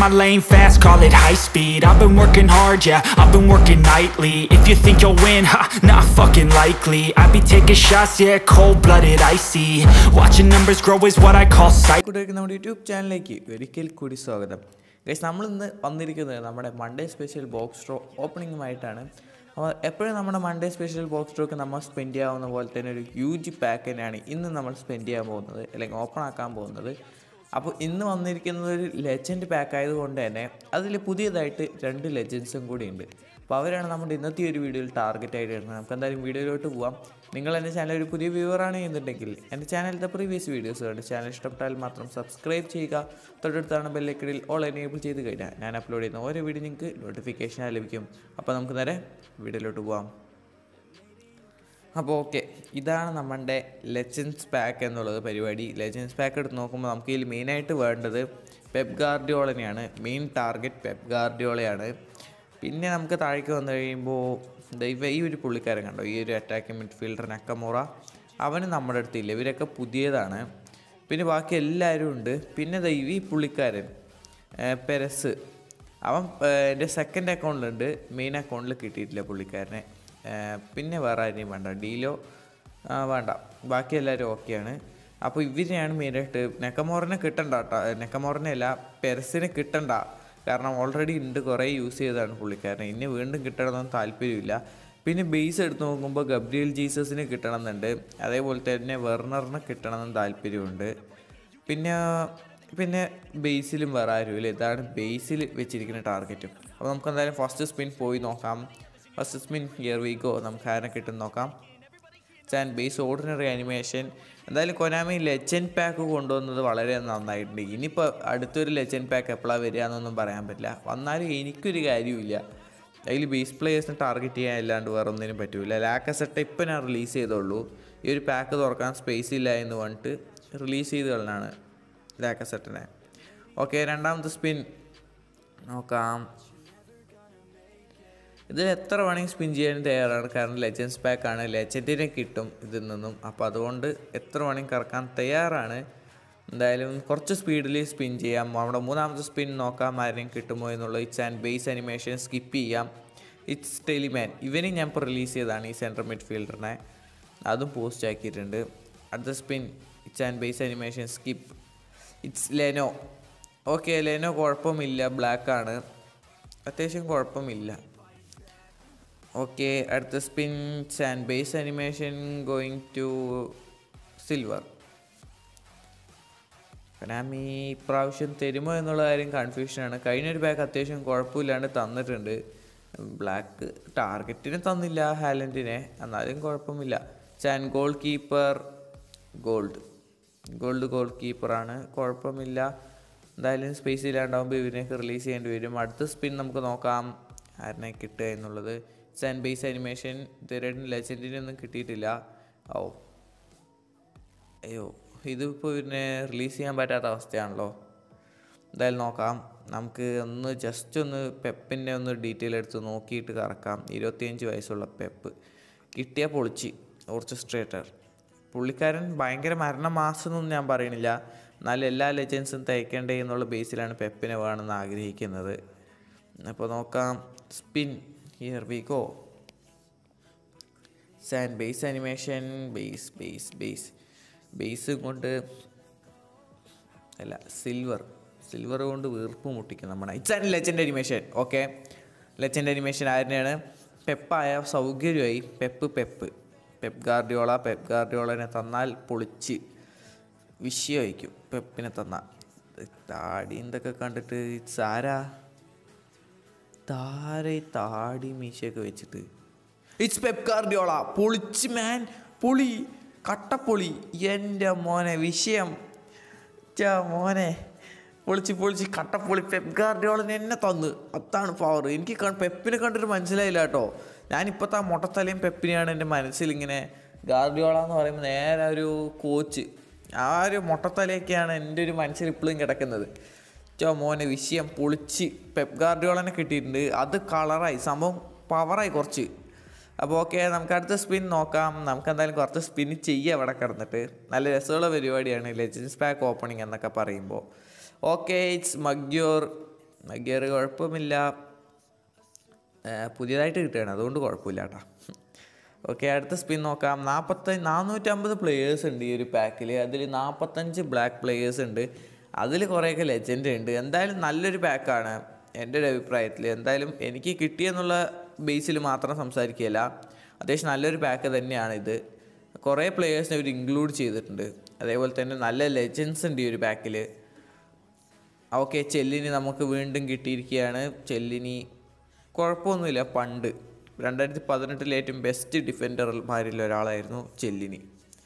my lane fast, call it high speed I've been working hard, yeah, I've been working nightly If you think you'll win, ha, not fucking likely I be taking shots, yeah, cold-blooded, icy Watching numbers grow is what I call sight കൂട്ടുകാർക്ക് നമ്മുടെ YouTube ചാനലിലേക്ക് ഒരിക്കൽ കൂടി സ്വാഗതം guys നമ്മളിന്ന് വന്നിരിക്കുന്നത് നമ്മുടെ Monday special box draw ഓപ്പണിങ്ങുമായിട്ടാണ് അപ്പോൾ എപ്പോഴും നമ്മുടെ മൺഡേ സ്പെഷ്യൽ ബോക്സ് ഡ്രോക്ക് നമ്മൾ സ്പെൻഡ് ചെയ്യാവുന്ന പോലെ തന്നെ ഒരു ഹ്യൂജ് പാക്ക് തന്നെയാണ് ഇന്ന് നമ്മൾ സ്പെൻഡ് ചെയ്യാൻ പോകുന്നത് അല്ലെങ്കിൽ ഓപ്പൺ ആക്കാൻ പോകുന്നത് അപ്പോൾ ഇന്ന് വന്നിരിക്കുന്നത് ഒരു ലെജൻഡ് പാക്ക് ആയതുകൊണ്ട് തന്നെ അതിൽ പുതിയതായിട്ട് രണ്ട് ലെജൻസും കൂടി ഉണ്ട് അപ്പോൾ അവരാണ് നമ്മുടെ ഇന്നത്തെ ഈ ഒരു വീഡിയോയിൽ ടാർഗറ്റ് ആയിട്ട് വരുന്നത് നമുക്ക് എന്തായാലും വീഡിയോയിലോട്ട് പോവാം നിങ്ങൾ എൻ്റെ ചാനൽ ഒരു പുതിയ വ്യൂവറാണ് ചെയ്യുന്നുണ്ടെങ്കിൽ എൻ്റെ ചാനലിലത്തെ പ്രീവിയസ് വീഡിയോസ് കണ്ട് ചാനൽ ഇഷ്ടപ്പെട്ടാൽ മാത്രം സബ്സ്ക്രൈബ് ചെയ്യുക തൊട്ടടുത്താണ് ബെല്ലൈക്കണിൽ ഓൾ എനേബിൾ ചെയ്ത് കഴിഞ്ഞാൽ ഞാൻ അപ്ലോഡ് ചെയ്യുന്ന ഓരോ വീഡിയോ നിങ്ങൾക്ക് നോട്ടിഫിക്കേഷനായി ലഭിക്കും അപ്പോൾ നമുക്ക് നേരെ വീഡിയോയിലോട്ട് പോവാം അപ്പോൾ ഓക്കെ ഇതാണ് നമ്മുടെ ലെജൻസ് പാക്ക് എന്നുള്ളത് പരിപാടി ലെജൻസ് പാക്ക് എടുത്ത് നോക്കുമ്പോൾ നമുക്ക് ഇതിൽ മെയിനായിട്ട് വേണ്ടത് പെപ്പ് ഗാർഡിയോളനെയാണ് മെയിൻ ടാർഗറ്റ് പെപ്പ് ഗാർഡിയോളയാണ് പിന്നെ നമുക്ക് താഴേക്ക് വന്നു കഴിയുമ്പോൾ ദൈവ ഈ ഒരു പുള്ളിക്കാരൻ കണ്ടോ ഈ ഒരു അറ്റാക്കിംഗ് മിഡ്ഫീൽഡർ നക്കമോറ അവന് നമ്മുടെ അടുത്തില്ല ഇവരൊക്കെ പുതിയതാണ് പിന്നെ ബാക്കി എല്ലാവരും ഉണ്ട് പിന്നെ ദൈവ ഈ പുള്ളിക്കാരൻ ഏർ പെരസ് അവൻ ഏർ എൻ്റെ സെക്കൻഡ് അക്കൗണ്ടിലുണ്ട് മെയിൻ അക്കൗണ്ടിൽ കിട്ടിയിട്ടില്ല പുള്ളിക്കാരനെ ഏർ പിന്നെ വേറെ ആരെയും വേണ്ട ഡീലോ ആ, വേണ്ട ബാക്കി എല്ലാവരും ഓക്കെയാണ് അപ്പോൾ ഇവരെയാണ് മെയിനായിട്ട് നെക്കമോറിനെ കിട്ടണ്ട കേട്ടോ നെക്കമോറിനെ അല്ല പെരസിനെ കിട്ടണ്ട കാരണം ഓൾറെഡി ഉണ്ട് കുറേ യൂസ് ചെയ്തതാണ് പുള്ളിക്കാരനെ ഇനി വീണ്ടും കിട്ടണമെന്നൊന്നും താല്പര്യമില്ല പിന്നെ ബേസ് എടുത്ത് നോക്കുമ്പോൾ ഗബ്രിയൽ ജീസസിന് കിട്ടണമെന്നുണ്ട് അതേപോലെ തന്നെ വെർണറിന് കിട്ടണമെന്ന് താല്പര്യമുണ്ട് പിന്നെ പിന്നെ ബേസിലും വേറെ ആരുമില്ല ഇതാണ് ബേസിൽ വെച്ചിരിക്കുന്ന ടാർഗറ്റും അപ്പോൾ നമുക്ക് എന്തായാലും ഫസ്റ്റ് സ്പിൻ പോയി നോക്കാം ഫസ്റ്റ് സ്പിൻ ഇയർ വീക്കോ നമുക്ക് ആരെ കിട്ടും നോക്കാം ആൻഡ് ബേസ് ഓർഡിനറി അനിമേഷൻ എന്തായാലും കൊനാമി ലെജൻഡ് പാക്ക് കൊണ്ടുവന്നത് വളരെ നന്നായിട്ടുണ്ട് ഇനിയിപ്പോൾ അടുത്തൊരു ലെജൻഡ് പാക്ക് എപ്പോഴാണ് വരിക എന്നൊന്നും പറയാൻ പറ്റില്ല വന്നാലും എനിക്കൊരു കാര്യമില്ല അതിൽ ബേസ് പ്ലേയേഴ്സിനെ ടാർഗറ്റ് ചെയ്യാൻ അല്ലാണ്ട് വേറെ ഒന്നിനും പറ്റില്ല ലാക്കസെട്ട് ഇപ്പം ഞാൻ റിലീസ് ചെയ്തോളൂ ഈ ഒരു പാക്ക് തുറക്കാൻ സ്പേസ് ഇല്ല എന്ന് പറഞ്ഞിട്ട് റിലീസ് ചെയ്ത് കളഞ്ഞാണ് ലാക്കസെറ്റിനെ ഓക്കെ രണ്ടാമത്തെ സ്പിൻ നോക്കാം ഇതിൽ എത്ര വേണമെങ്കിൽ സ്പിൻ ചെയ്യാൻ തയ്യാറാണ് കാരണം ലെജൻസ് പാക്കാണ് ലെജൻഡിനെ കിട്ടും ഇതിൽ നിന്നും അപ്പോൾ അതുകൊണ്ട് എത്ര വേണമെങ്കിൽ കറക്കാൻ തയ്യാറാണ് എന്തായാലും കുറച്ച് സ്പീഡിൽ സ്പിൻ ചെയ്യാം നമ്മുടെ മൂന്നാമത്തെ സ്പിൻ നോക്കാം ആരെയും കിട്ടുമോ എന്നുള്ളത് it's and base animation skip ചെയ്യാം ഇറ്റ്സ് ടെലിമാൻ ഇവനും ഞാൻ ഇപ്പോൾ റിലീസ് ചെയ്തതാണ് ഈ സെൻട്രൽ മിഡ്ഫീൽഡറിനെ അതും പോസ്റ്റ് ആക്കിയിട്ടുണ്ട് അടുത്ത spin it's and base animation skip it's Leno okay Leno കുഴപ്പമില്ല ബ്ലാക്കാണ് അത്യാവശ്യം കുഴപ്പമില്ല ഓക്കെ അടുത്ത spin and base animation going to silver Konami ഇപ്രാവശ്യം തരുമോ എന്നുള്ള കാര്യം കൺഫ്യൂഷനാണ് കഴിഞ്ഞൊരു ബാക്ക് അത്യാവശ്യം കുഴപ്പമില്ലാണ്ട് തന്നിട്ടുണ്ട് ബ്ലാക്ക് ടാർഗറ്റിന് തന്നില്ല ഹാലൻഡിനെ എന്നാലും കുഴപ്പമില്ല ചാൻ goal keeper gold gold goal കീപ്പറാണ് കുഴപ്പമില്ല എന്തായാലും സ്പേസ് ഇല്ലാണ്ടാവുമ്പോൾ ഇവരെയൊക്കെ റിലീസ് ചെയ്യേണ്ടി വരും അടുത്ത സ്പിൻ നമുക്ക് നോക്കാം ആരിനെ കിട്ടുക എന്നുള്ളത് സാൻ ബേസ് അനിമേഷൻ ഇതുവരെയായിട്ടും ലെജൻഡിനൊന്നും കിട്ടിയിട്ടില്ല ഓ അയ്യോ ഇതിപ്പോൾ പിന്നെ റിലീസ് ചെയ്യാൻ പറ്റാത്ത അവസ്ഥയാണല്ലോ എന്തായാലും നോക്കാം നമുക്ക് ഒന്ന് ജസ്റ്റ് ഒന്ന് പെപ്പിൻ്റെ ഒന്ന് ഡീറ്റെയിൽ എടുത്ത് നോക്കിയിട്ട് കറക്കാം ഇരുപത്തിയഞ്ച് വയസ്സുള്ള പെപ്പ് കിട്ടിയ പൊളിച്ച് ഓർച്ചസ്ട്രേറ്റർ പുള്ളിക്കാരൻ ഭയങ്കര മരണമാസമൊന്നും ഞാൻ പറയണില്ല എന്നാലും എല്ലാ ലെജൻസും തയ്ക്കണ്ടേ എന്നുള്ള ബേസിലാണ് പെപ്പിനെ വേണമെന്ന് ആഗ്രഹിക്കുന്നത് അപ്പോൾ നോക്കാം സ്പിൻ ഹിയർ വി ഗോ സാൻ base animation base base base base കൊണ്ട് അല്ല സിൽവർ സിൽവർ കൊണ്ട് വീർപ്പ് മുട്ടിക്കും നമ്മുടെ it's and legend animation okay legend animation ആരുടെയാണ് പെപ്പായ സൗകര്യമായി Pep Pep Pep Guardiola Pep ഗാർഡിയോളനെ തന്നാൽ പൊളിച്ച് വിഷയമായിരിക്കും പെപ്പിനെ തന്നാൽ താടി എന്തൊക്കെ കണ്ടിട്ട് ഇറ്റ്സ് ആരാ താരെ താടി മീശയൊക്കെ വെച്ചിട്ട് ഇറ്റ്സ് പെപ്പ് ഗാർഡിയോള പൊളിച്ച് മാൻ പൊളി കട്ടപ്പൊളി എൻ്റെ മോനെ വിഷയം ച്ചാ മോനെ പൊളിച്ച് പൊളിച്ച് കട്ടപ്പൊളി പെപ്പ് ഗാർഡിയോളന് എന്നെ തന്ന് അതാണ് പവർ എനിക്ക് ക- പെപ്പിനെ കണ്ടിട്ട് മനസ്സിലായില്ല കേട്ടോ ഞാനിപ്പോഴത്തെ ആ മൊട്ടത്തലയും പെപ്പിനെയാണ് എൻ്റെ മനസ്സിൽ ഇങ്ങനെ ഗാർഡിയോള എന്ന് പറയുമ്പോൾ നേരെ ഒരു കോച്ച് ആ ഒരു മൊട്ടത്തലയൊക്കെയാണ് എൻ്റെ ഒരു മനസ്സിൽ ഇപ്പോഴും കിടക്കുന്നത് ചോ മോനെ വിഷയം പൊളിച്ച് പെപ്പ് ഗാർഡിയോളനെ കിട്ടിയിട്ടുണ്ട് അത് കളറായി സംഭവം പവറായി കുറച്ച് അപ്പോൾ ഓക്കെ നമുക്ക് അടുത്ത സ്പിൻ നോക്കാം നമുക്ക് എന്തായാലും കുറച്ച് സ്പിൻ ചെയ്യാം അവിടെ കിടന്നിട്ട് നല്ല രസമുള്ള പരിപാടിയാണ് ലെജൻസ് പാക്ക് ഓപ്പണിംഗ് എന്നൊക്കെ പറയുമ്പോൾ ഓക്കെ ഇറ്റ്സ് മഗ്യോർ മഗ്യർ കുഴപ്പമില്ല ആ, പുതിയതായിട്ട് കിട്ടുകയാണ് അതുകൊണ്ട് കുഴപ്പമില്ല കേട്ടോ ഓക്കെ അടുത്ത സ്പിൻ നോക്കാം നാൽപ്പത്തഞ്ച് നാനൂറ്റമ്പത് പ്ലേയേഴ്സ് ഉണ്ട് ഈ ഒരു പാക്കിൽ അതിൽ നാൽപ്പത്തഞ്ച് ബ്ലാക്ക് പ്ലേയേഴ്സ് ഉണ്ട് അതിൽ കുറേയൊക്കെ ലെജൻഡ് ഉണ്ട് എന്തായാലും നല്ലൊരു പാക്കാണ് എൻ്റെ ഒരു അഭിപ്രായത്തിൽ എന്തായാലും എനിക്ക് കിട്ടിയെന്നുള്ള ബേസിൽ മാത്രം സംസാരിക്കുകയല്ല അത്യാവശ്യം നല്ലൊരു പാക്ക് തന്നെയാണ് ഇത് കുറേ പ്ലേയേഴ്സിനെ അവർ ഇൻക്ലൂഡ് ചെയ്തിട്ടുണ്ട് അതേപോലെ തന്നെ നല്ല ലെജൻസ് ഉണ്ട് ഈ ഒരു പാക്കിൽ ഓക്കെ ചെല്ലിനി നമുക്ക് വീണ്ടും കിട്ടിയിരിക്കുകയാണ് ചെല്ലിനി കുഴപ്പമൊന്നുമില്ല പണ്ട് രണ്ടായിരത്തി പതിനെട്ടിലെ ഏറ്റവും ബെസ്റ്റ് ഡിഫൻഡർമാരിൽ ഒരാളായിരുന്നു ചെല്ലിനി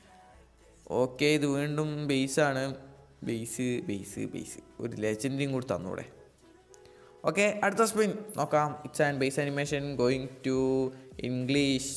ഓക്കെ ഇത് വീണ്ടും ബേസാണ് ബേസ് ബേസ് ബേസ് ഒരു ലെജൻഡിയും കൂടി തന്നൂടെ ഓക്കെ അടുത്ത സ്പിൻ നോക്കാം it's and base animation going to English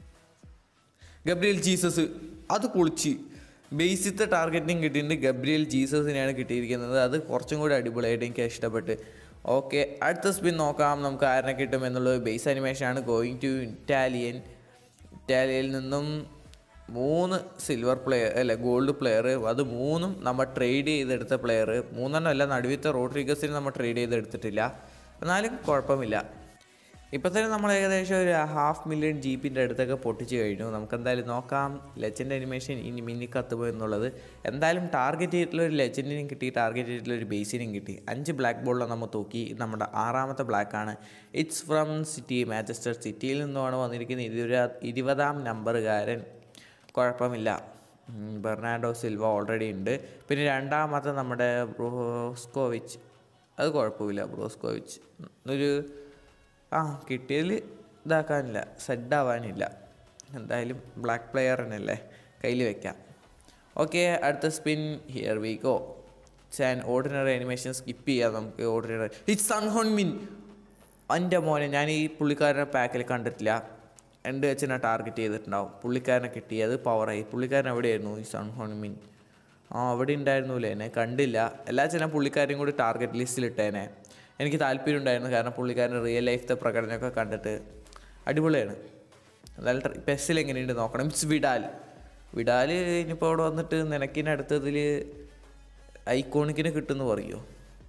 Gabriel Jesus അത് പൊളിച്ച് ബേസിത്തെ ടാർഗറ്റിംഗ് കിട്ടിയിട്ടുണ്ട് ഗബ്രിയൽ ജീസസിനെയാണ് കിട്ടിയിരിക്കുന്നത് അത് കുറച്ചും കൂടി അടിപൊളിയായിട്ട് എനിക്ക് ഇഷ്ടപ്പെട്ട് ഓക്കെ അടുത്ത സ്പിൻ നോക്കാം നമുക്ക് ആരിനെ കിട്ടും എന്നുള്ളത് ബേസ് അനിമേഷനാണ് ഗോയിങ് ടു ഇറ്റാലിയൻ ഇറ്റാലിയയിൽ നിന്നും മൂന്ന് സിൽവർ പ്ലെയർ അല്ല ഗോൾഡ് പ്ലെയർ അത് മൂന്നും നമ്മൾ ട്രേഡ് ചെയ്തെടുത്ത പ്ലെയർ മൂന്നെണ്ണം അല്ല നടുവിത്തെ റോഡ്രിഗസിന് നമ്മൾ ട്രേഡ് ചെയ്തെടുത്തിട്ടില്ല എന്നാലും കുഴപ്പമില്ല ഇപ്പം തന്നെ നമ്മൾ ഏകദേശം ഒരു ഹാഫ് മില്യൺ ജി പിൻ്റെ അടുത്തൊക്കെ പൊട്ടിച്ച് കഴിഞ്ഞു നമുക്ക് എന്തായാലും നോക്കാം ലെജൻഡ് അനിമേഷൻ ഇനി മിന്നി കത്തുമോ എന്നുള്ളത് എന്തായാലും ടാർഗറ്റ് ചെയ്തിട്ടുള്ള ഒരു ലെജൻഡിനും കിട്ടി ടാർഗറ്റ് ചെയ്തിട്ടുള്ള ഒരു ബേസിനും കിട്ടി അഞ്ച് ബ്ലാക്ക് ബോളിൽ നമ്മൾ തൂക്കി ഇത് നമ്മുടെ ആറാമത്തെ ബ്ലാക്കാണ് ഇറ്റ്സ് ഫ്രം സിറ്റി മാഞ്ചസ്റ്റർ സിറ്റിയിൽ നിന്നുമാണ് വന്നിരിക്കുന്നത് ഇരുപതാ ഇരുപതാം നമ്പറുകാരൻ കുഴപ്പമില്ല ഉം, ബെർണാഡോ സിൽവ ഓൾറെഡി ഉണ്ട് പിന്നെ രണ്ടാമത്തെ നമ്മുടെ ബ്രോസ്കോവിച്ച് അത് കുഴപ്പമില്ല ബ്രോസ്കോവിച്ച് ഒരു ആ കിട്ടിയതിൽ ഇതാക്കാനില്ല സെഡ് ആവാനില്ല എന്തായാലും ബ്ലാക്ക് പ്ലെയർ തന്നെയല്ലേ കയ്യിൽ വെക്കാം ഓക്കെ അടുത്ത സ്പിൻ ഹിയർ വി ഗോ ചാൻ ഓർഡിനറി അനിമേഷൻ സ്കിപ്പ് ചെയ്യാം നമുക്ക് ഓർഡിനറി ഇറ്റ്സ് സൺഹോൺ മിൻ എൻ്റെ മോനെ ഞാൻ ഈ പുള്ളിക്കാരനെ പാക്കിൽ കണ്ടിട്ടില്ല രണ്ട് വെച്ചിനെ ടാർഗറ്റ് ചെയ്തിട്ടുണ്ടാവും പുള്ളിക്കാരനെ കിട്ടിയത് പവറായി പുള്ളിക്കാരൻ എവിടെയായിരുന്നു ഈ സൺഹോൺ മിൻ ആ അവിടെ ഉണ്ടായിരുന്നില്ലേ എന്നെ കണ്ടില്ല എല്ലാ ചില പുള്ളിക്കാരെയും കൂടി ടാർഗറ്റ് ലിസ്റ്റിലിട്ടേനെ എനിക്ക് താല്പര്യം ഉണ്ടായിരുന്നു കാരണം പുള്ളിക്കാരൻ റിയൽ ലൈഫത്തെ പ്രകടനമൊക്കെ കണ്ടിട്ട് അടിപൊളിയാണ് എന്തായാലും പെസ്സിൽ എങ്ങനെയുണ്ട് നോക്കണം ഇറ്റ്സ് വിഡാൽ വിഡാൽ ഇനിയിപ്പോൾ അവിടെ വന്നിട്ട് നിനക്കിനടുത്തതിൽ ഐക്കോണിക്കിന് കിട്ടുമെന്ന് പറയുമോ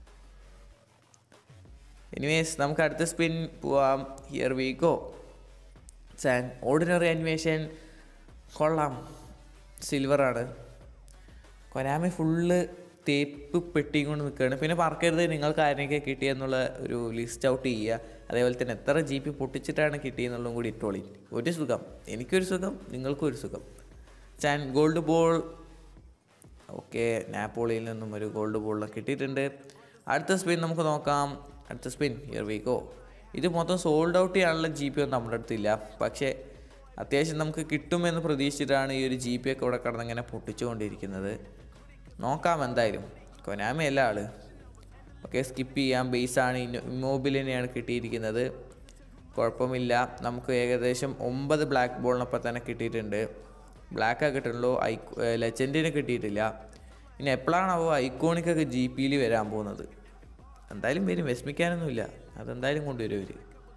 എനിവേസ് നമുക്ക് അടുത്ത സ്പിൻ പോവാം ഹിയർ വി ഗോ സാൻ ഓർഡിനറി അനിമേഷൻ കൊള്ളാം സിൽവറാണ് കൊനാമി ഫുള്ള് തേപ്പ് പെട്ടിയും കൊണ്ട് നിൽക്കുകയാണ് പിന്നെ പറക്കരുത് നിങ്ങൾക്ക് ആരെയൊക്കെ കിട്ടിയെന്നുള്ള ഒരു ലിസ്റ്റ് ഔട്ട് ചെയ്യുക അതേപോലെ തന്നെ എത്ര ജി പി പൊട്ടിച്ചിട്ടാണ് കിട്ടിയെന്നുള്ളതും കൂടി ഇട്ടോളി ഒരു സുഖം എനിക്കൊരു സുഖം നിങ്ങൾക്കും ഒരു സുഖം ചാൻ ഗോൾഡ് ബോൾ ഓക്കെ നാപ്പോളിയിൽ നിന്നും ഒരു ഗോൾഡ് ബോളിലൊക്കെ കിട്ടിയിട്ടുണ്ട് അടുത്ത സ്പിൻ നമുക്ക് നോക്കാം അടുത്ത സ്പിൻ ഹിയർ വി ഗോ ഇത് മൊത്തം സോൾഡ് ഔട്ട് ചെയ്യാനുള്ള ജി പി ഒന്നും നമ്മുടെ അടുത്തില്ല പക്ഷേ അത്യാവശ്യം നമുക്ക് കിട്ടുമെന്ന് പ്രതീക്ഷിച്ചിട്ടാണ് ഈ ഒരു ജി പി ഒക്കെ ഇവിടെ കിടന്ന് ഇങ്ങനെ പൊട്ടിച്ചുകൊണ്ടിരിക്കുന്നത് നോക്കാം എന്തായാലും കൊനാമി അല്ല ആള് ഓക്കെ സ്കിപ്പ് ചെയ്യാം ബേസാണ് ഇമ്മോബിലിനെയാണ് കിട്ടിയിരിക്കുന്നത് കുഴപ്പമില്ല നമുക്ക് ഏകദേശം ഒമ്പത് ബ്ലാക്ക് ബോളിനൊപ്പം തന്നെ കിട്ടിയിട്ടുണ്ട് ബ്ലാക്കാണ് കിട്ടുള്ളൂ ഐ ലെജൻഡിന് കിട്ടിയിട്ടില്ല ഇനി എപ്പോഴാണാവോ ഐക്കോണിക്കൊക്കെ ജി പിയിൽ വരാൻ പോകുന്നത് എന്തായാലും വരും വിഷമിക്കാനൊന്നുമില്ല അതെന്തായാലും കൊണ്ടുവരും അവർ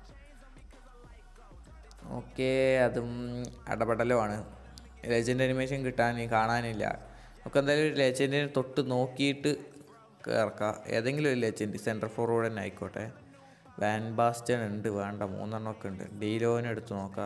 ഓക്കെ അതും അടപടലമാണ് ലെജൻഡ് അനിമേഷൻ കിട്ടാൻ കാണാനില്ല നമുക്ക് എന്തായാലും ഒരു ലെജൻഡിനെ തൊട്ട് നോക്കിയിട്ട് ഇറക്കാം ഏതെങ്കിലും ഒരു ലെജൻഡ് സെൻട്രൽ ഫോർവേഡ് തന്നെ ആയിക്കോട്ടെ വാൻ ബാസ്റ്റൺ ഉണ്ട് വേണ്ട മൂന്നെണ്ണമൊക്കെ ഉണ്ട് ഡീലോനെ എടുത്ത് നോക്കാം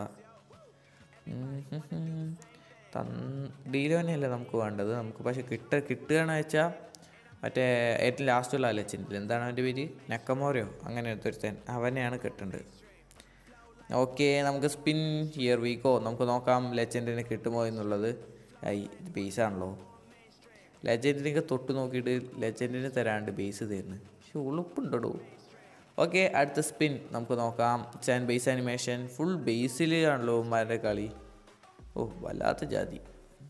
ഡീലോനെയല്ല നമുക്ക് വേണ്ടത് നമുക്ക് പക്ഷെ കിട്ട കിട്ടുകയാണെന്ന് വെച്ചാൽ മറ്റേ ഏറ്റവും ലാസ്റ്റുള്ള ലെജൻഡിൽ എന്താണ് അവൻ്റെ പേര് നെക്കമോരയോ അങ്ങനെ എടുത്തൊരുത്തൻ അവനെയാണ് കിട്ടേണ്ടത് ഓക്കെ നമുക്ക് സ്പിൻ ഹിയർ വീക്കോ നമുക്ക് നോക്കാം ലെജൻഡിന് കിട്ടുമോ എന്നുള്ളത് ഐ ഇത് ബേസാണല്ലോ ലെജൻഡിനൊക്കെ തൊട്ട് നോക്കിയിട്ട് ലെജൻഡിന് തരാണ്ട് ബേസ് തരുന്നു പക്ഷെ ഉളുപ്പുണ്ടോ ഓക്കെ അടുത്ത സ്പിൻ നമുക്ക് നോക്കാം ചാൻ ബേസ് അനിമേഷൻ ഫുൾ ബേസിൽ ആണല്ലോ ഉമ്മാരുടെ കളി ഓ വല്ലാത്ത ജാതി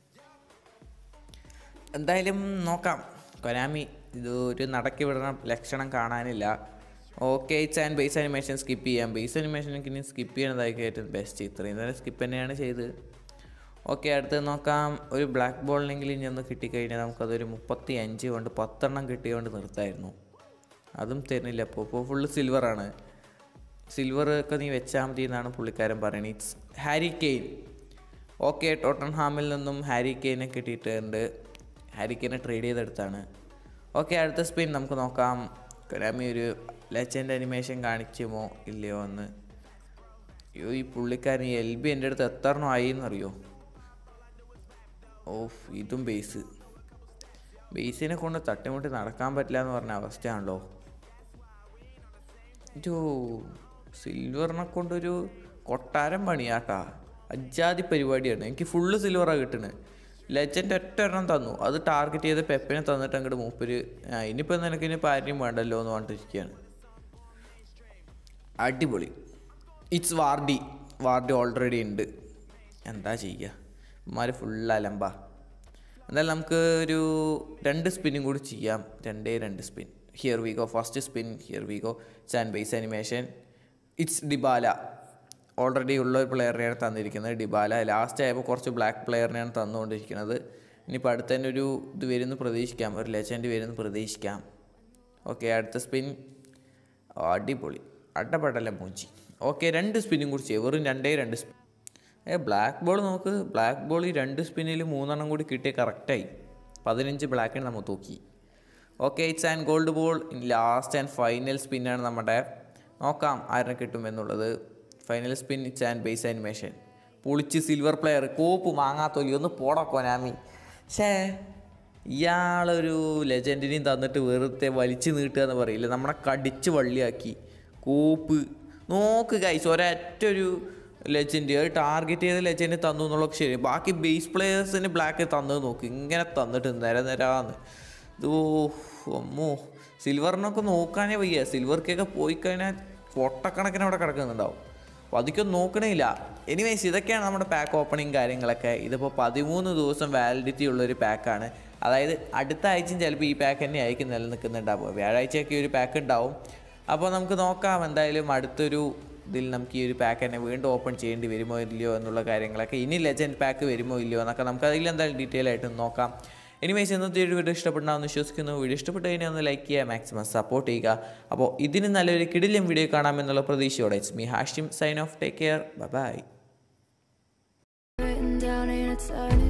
എന്തായാലും നോക്കാം കൊനാമി ഇത് ഒരു നടക്കി വിടണ ലക്ഷണം കാണാനില്ല okay it's and base animation skip ചെയ്യാം ബേസ് അനിമേഷൻ എനിക്ക് ഇനി സ്കിപ്പ് ചെയ്യണതായിരിക്കും ഏറ്റവും ബെസ്റ്റ് ഇത്രയും നേരം സ്കിപ്പ് തന്നെയാണ് ചെയ്തത് ഓക്കെ അടുത്ത് നോക്കാം ഒരു ബ്ലാക്ക് ബോളിനെങ്കിലും ഇനി ഒന്ന് കിട്ടിക്കഴിഞ്ഞാൽ നമുക്കതൊരു മുപ്പത്തി അഞ്ച് കൊണ്ട് പത്തെണ്ണം കിട്ടിയോണ്ട് നിർത്തായിരുന്നു അതും തരുന്നില്ല അപ്പോൾ ഇപ്പോൾ ഫുള്ള് സിൽവറാണ് സിൽവർ ഒക്കെ നീ വെച്ചാൽ മതി എന്നാണ് പുള്ളിക്കാരൻ പറയുന്നത് ഇറ്റ്സ് ഹാരി കെയ്ൻ ഓക്കെ ടോട്ടൻഹാമിൽ നിന്നും ഹാരി കെയ്നെ കിട്ടിയിട്ടുണ്ട് ഹാരി കെയ്നെ ട്രേഡ് ചെയ്തെടുത്താണ് ഓക്കെ അടുത്ത സ്പിൻ നമുക്ക് നോക്കാം കൊനാമി ഒരു ലെജൻഡ് അനിമേഷൻ കാണിച്ചുമോ ഇല്ലയോ എന്ന് അയ്യോ ഈ പുള്ളിക്കാരൻ ഈ എൽ ബി എൻ്റെ അടുത്ത് എത്രണ്ണം ആയി എന്നറിയോ ഓഫ് ഇതും ബേസ് ബേസിനെ കൊണ്ട് തട്ടിമുട്ടി നടക്കാൻ പറ്റില്ല എന്ന് പറഞ്ഞ അവസ്ഥയാണല്ലോ ഒരു സിൽവറിനെ കൊണ്ടൊരു കൊട്ടാരം പണിയാട്ടാ അജാതി പരിപാടിയാണ് എനിക്ക് ഫുള്ള് സിൽവറാണ് കിട്ടുന്നത് ലെജൻഡ് ഒറ്റ എണ്ണം തന്നു അത് ടാർഗറ്റ് ചെയ്ത് പെപ്പിനെ തന്നിട്ട് അങ്ങോട്ട് മൂപ്പര് ആ ഇനിയിപ്പോൾ നിനക്ക് ഇനിയിപ്പോൾ ആരെയും വേണ്ടല്ലോ എന്ന് പറഞ്ഞിട്ടിരിക്കുകയാണ് അടിപൊളി ഇറ്റ്സ് വാർഡി വാർഡി ഓൾറെഡി ഉണ്ട് എന്താ ചെയ്യുക ഇമാര് ഫുൾ അലമ്പ എന്തായാലും നമുക്ക് ഒരു രണ്ട് സ്പിന്നും കൂടി ചെയ്യാം രണ്ടേ രണ്ട് spin here we go first spin here we go sand base animation it's Dybala already ഉള്ള ഒരു പ്ലെയറിനെയാണ് തന്നിരിക്കുന്നത് ഡിബാല ലാസ്റ്റ് ആയപ്പോൾ കുറച്ച് ബ്ലാക്ക് പ്ലെയറിനെയാണ് തന്നുകൊണ്ടിരിക്കുന്നത് ഇനിയിപ്പോൾ അടുത്ത തന്നെ ഒരു ഇത് വരുമെന്ന് പ്രതീക്ഷിക്കാം ഒരു ലെജൻഡ് വരുമെന്ന് പ്രതീക്ഷിക്കാം ഓക്കെ അടുത്ത സ്പിൻ അടിപൊളി അട്ടപ്പെട്ടല്ല മൂഞ്ചി ഓക്കെ രണ്ട് സ്പിന്നും കൂടി ചെയ്യും വെറും രണ്ടേ രണ്ട് സ്പിൻ ഏ ബ്ലാക്ക് ബോൾ നോക്ക് ബ്ലാക്ക് ബോൾ ഈ രണ്ട് സ്പിന്നിൽ മൂന്നെണ്ണം കൂടി കിട്ടിയ കറക്റ്റായി പതിനഞ്ച് ബ്ലാക്കിന് നമ്മൾ തൂക്കി okay it's and gold ball last and final സ്പിന്നാണ് നമ്മുടെ നോക്കാം ആരെ കിട്ടും എന്നുള്ളത് final spin it's and base animation പൊളിച്ച് സിൽവർ പ്ലെയർ കോപ്പ് മാങ്ങാത്തൊലി ഒന്ന് പോടാ കൊനാമി ഷേ ഇയാളൊരു ലെജൻഡിനെയും തന്നിട്ട് വെറുതെ വലിച്ചു നീട്ടുക എന്ന് പറയില്ല നമ്മളെ കടിച്ച് വള്ളിയാക്കി കോപ്പ് നോക്ക് കൈസ് ഒരൊറ്റ ഒരു ലെജൻഡ് അത് ടാർഗറ്റ് ചെയ്ത ലെജൻഡ് തന്നു എന്നുള്ളത് ശരി ബാക്കി ബേസ് പ്ലെയേഴ്സിന് ബ്ലാക്ക് തന്നത് നോക്ക് ഇങ്ങനെ തന്നിട്ട് നിര നിരാന്ന് ഇതോ അമ്മോ സിൽവറിനൊക്കെ നോക്കാനേ വയ്യ സിൽവർക്കൊക്കെ പോയി കഴിഞ്ഞാൽ പൊട്ടക്കണക്കിന് അവിടെ കിടക്കുന്നുണ്ടാവും അപ്പോൾ അതൊക്കെ നോക്കണില്ല എനിവേസ് ഇതൊക്കെയാണ് നമ്മുടെ പാക്ക് ഓപ്പണിങ് കാര്യങ്ങളൊക്കെ ഇതിപ്പോൾ പതിമൂന്ന് ദിവസം വാലിഡിറ്റി ഉള്ളൊരു പാക്കാണ് അതായത് അടുത്ത ആഴ്ചയും ചിലപ്പോൾ ഈ പാക്ക് തന്നെ ആയിരിക്കും നിലനിൽക്കുന്നുണ്ടാവുക വ്യാഴാഴ്ചയൊക്കെ ഒരു പാക്ക് ഉണ്ടാവും അപ്പോൾ നമുക്ക് നോക്കാം എന്തായാലും അടുത്തൊരു ഇതിൽ നമുക്ക് ഈ ഒരു പാക്ക് തന്നെ വീണ്ടും ഓപ്പൺ ചെയ്യേണ്ടി വരുമോ ഇല്ലയോ എന്നുള്ള കാര്യങ്ങളൊക്കെ ഇനി ലെജൻഡ് പാക്ക് വരുമോ ഇല്ലയോ എന്നൊക്കെ നമുക്ക് അതിൽ എന്തായാലും ഡീറ്റെയിൽ ആയിട്ട് നോക്കാം എനിവേസ് ഇന്നത്തെ ഒരു വീഡിയോ ഇഷ്ടപ്പെടാമെന്ന് വിശ്വസിക്കുന്നു വീഡിയോ ഇഷ്ടപ്പെട്ട് കഴിഞ്ഞാൽ ഒന്ന് ലൈക്ക് ചെയ്യുക മാക്സിമം സപ്പോർട്ട് ചെയ്യുക അപ്പോൾ ഇതിന് നല്ലൊരു കിടിലം വീഡിയോ കാണാമെന്നുള്ള പ്രതീക്ഷയോടെ it's me Hashim sign off take care bye Written down in eternity